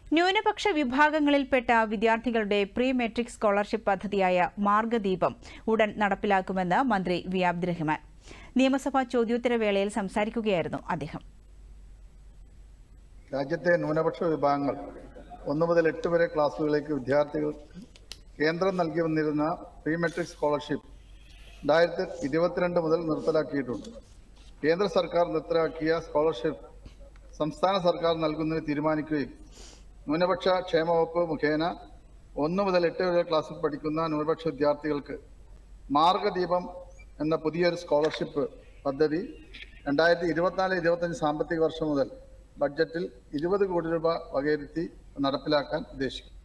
ന്യൂനപക്ഷ വിഭാഗങ്ങളിൽപ്പെട്ട വിദ്യാർത്ഥികളുടെ pre metric scholarship പദ്ധതിയായ മാർഗദീപം ഉടൻ നടപ്പിലാക്കുമെന്ന് മന്ത്രി വി അബ്ദുറഹ്മാൻ നിയമസഭാ ചോദ്യോത്തരവേളയിൽ സംസാരിക്കുകയായിരുന്നു അദ്ദേഹം രാജ്യത്തെ ന്യൂനപക്ഷ വിഭാഗങ്ങൾ ഒന്ന് മുതൽ എട്ട് വരെ ക്ലാസ്സുകളിലേക്ക് വിദ്യാർത്ഥികൾക്ക് കേന്ദ്രം നൽകി വന്നിരുന്ന പ്രീ മെട്രിക് സ്കോളർഷിപ്പ് രണ്ടായിരത്തി ഇരുപത്തിരണ്ട് മുതൽ നിർത്തലാക്കിയിട്ടുണ്ട് കേന്ദ്ര സർക്കാർ നിർത്തലാക്കിയ സ്കോളർഷിപ്പ് സംസ്ഥാന സർക്കാർ നൽകുന്നതിന് തീരുമാനിക്കുകയും ന്യൂനപക്ഷ ക്ഷേമ വകുപ്പ് മുഖേന ഒന്ന് മുതൽ എട്ട് വരെ ക്ലാസ്സിൽ പഠിക്കുന്ന ന്യൂനപക്ഷ വിദ്യാർത്ഥികൾക്ക് മാർഗദീപം എന്ന പുതിയൊരു സ്കോളർഷിപ്പ് പദ്ധതി രണ്ടായിരത്തി ഇരുപത്തിനാല് ഇരുപത്തഞ്ച് സാമ്പത്തിക വർഷം മുതൽ ബഡ്ജറ്റിൽ ഇരുപത് കോടി രൂപ വകയിരുത്തി നടപ്പിലാക്കാൻ ഉദ്ദേശിക്കുന്നു